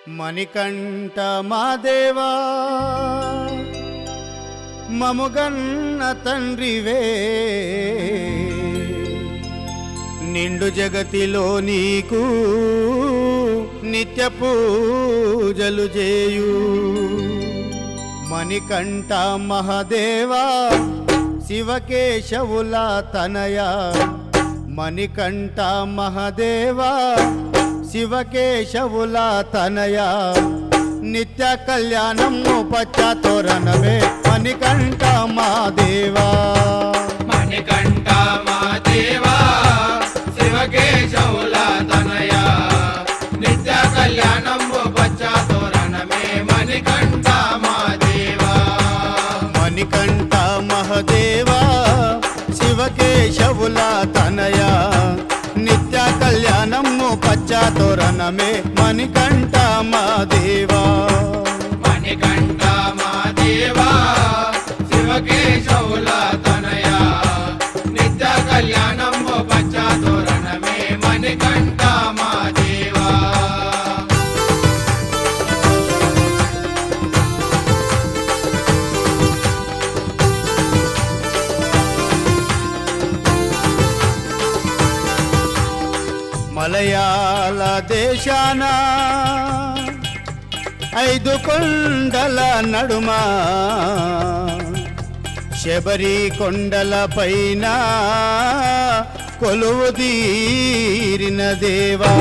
మణికంఠ మాదేవా మముగన్న తండ్రివే నిండు జగతిలో నీకు నిత్య పూజలు చేయు మణికంఠ మహదేవా శివకేశవుల తనయ మణికంఠ మహదేవా శివకేశవుల తనయ నిత్య కళ్యాణము పచ్చతోరణమే మణికంఠ మహాదేవా మణికంఠ మా దేవా శివకేశవుల తనయ నిత్య కళ్యాణంబు పచ్చ తోరణమే మణికంఠ మా దేవా మణికంఠ మహదేవా శివకేశవుల తనయ నిత్య కళ్యాణము పచ్చతోరణమే మణికంఠ మహాదేవా మణికంఠ మా దేవా శివకేశవుల తనయ నిత్య కళ్యాణంబు పచ్చ తోరణమే మణికంఠ మా దేవా మలయాళ దేశాన ఐదు కొండల నడుమ శబరి కొండల పైన కొలువు తీరిన దేవా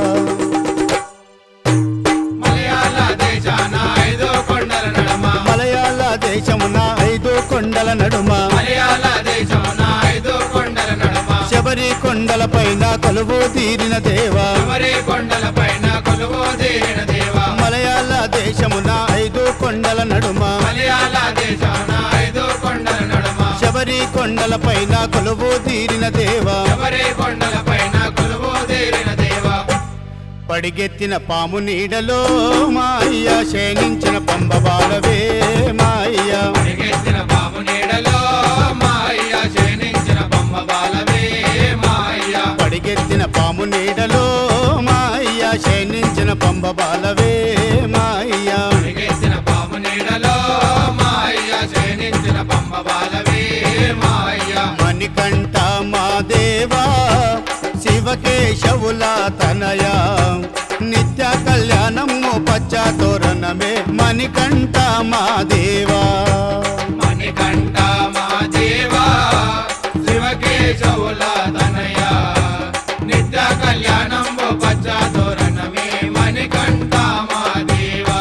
మలయాళ దేశాన ఐదో కొండల నడమ మలయాళ దేశమున ఐదు కొండల నడుమ మలయాళ దేశమున ఐదో కొండల నడమ శబరి కొండల పైన కొలువు తీరిన దేవా శబరి కొండల పైన కొలువు తీరిన దేవా మలయాళ దేశమున ఐదు కొండల నడుమ మలయాళ దేశాన ఐదో కొండల నడమ శబరి కొండల పైన కొలువు తీరిన దేవా శబరి కొండల పైన కొలువు తీరిన దేవా పడిగెత్తిన పాము నీడలో మాయ్య శయనించిన పంబబాలవే మాయ్య పరిగెత్తిన బాబు నీడలో మాయ శయనించిన బొమ్మ బాలవే మాయ పడిగెత్తిన పాము నీడలో మాయ్య శయనించిన పంబబాలవే మాయ్య పరిగెత్తిన బాబు నీడలో మాయ శయనించిన బొమ్మ బాలవే మాయ మణికంఠ మా దేవా శివకేశవుల తనయ నిత్య కళ్యాణము పచ్చ తోరణమే మణికంఠ మా దేవా మణికంఠ మా దేవా శివకేశవుల తనయ నిత్య కళ్యాణం పచ్చ తోరణమే మణికంఠ మా దేవా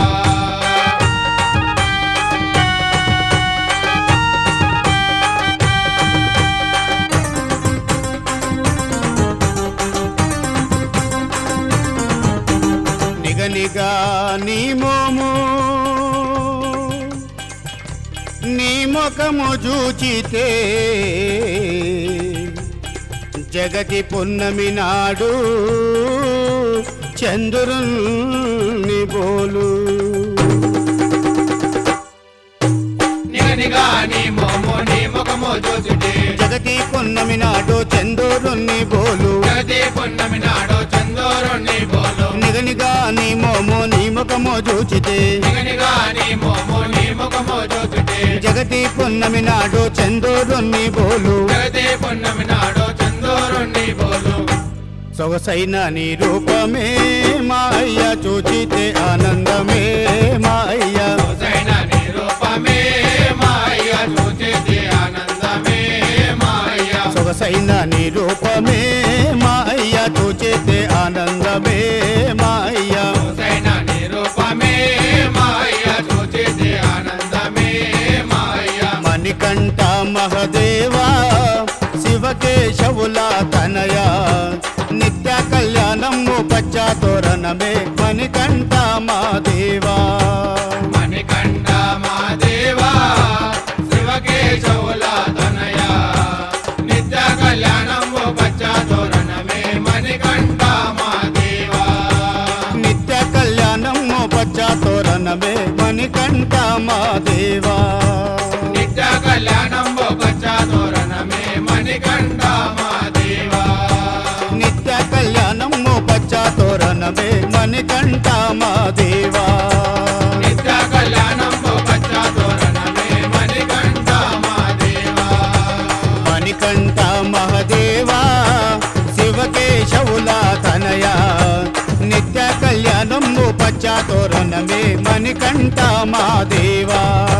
నిగనిగా నీ మోము నీ ముఖము చూచితే జగతి పున్నమి నాడు చంద్రుని బోలు నిగనిగా నీ మోము నీ ముఖము చూచుటే జగతి పున్నమి నాడు చంద్రుని బోలు జగతి పున్నమి నాడు చందోరుణ్ణి బోలు నిగనిగా నీ మోము నీ ముఖము చూచితే నిగనిగా నీ మోము నీ ముఖము చూచుటే జగతి పున్నమి నాడు చంద్రుని బోలు జగతి పున్నమి నాడు చందోరుణ్ణి బోలు సొగసైన నీ రూపమే మాయ చూచితే ఆనందమే మాయ హుసైన నీ రూపమే మాయ చూచితే ఆనందమే మాయ సొగసైన నీ రూపమే మాయ చూచితే ఆనందమే మాయ హుసైన నీ రూపమే మాయ చూచితే ఆనందమే మాయ మణికంఠ మహదేవా శివకేశవుల తనయ నిత్య కళ్యాణము పచ్చ తోరణమే మణికంఠ మహాదేవా మణికంఠ మా దేవా శివకేశవుల తనయ నిత్య కళ్యాణము పచ్చ తోరణమే మణికంఠ మా దేవా నిత్య కళ్యాణము పచ్చ తోరణమే మణికంఠ మహాదేవా నిత్య కళ్యాణంబు పచ్చ తోరణమే మణికంఠ మా దేవా నిత్య కళ్యాణము పచ్చ తోరణమే మణికంఠ మా దేవా మణికంఠ మహదేవా శివకేశవుల తనయ నిత్య కళ్యాణము పచ్చతోరణమే మణికంఠ మహాదేవా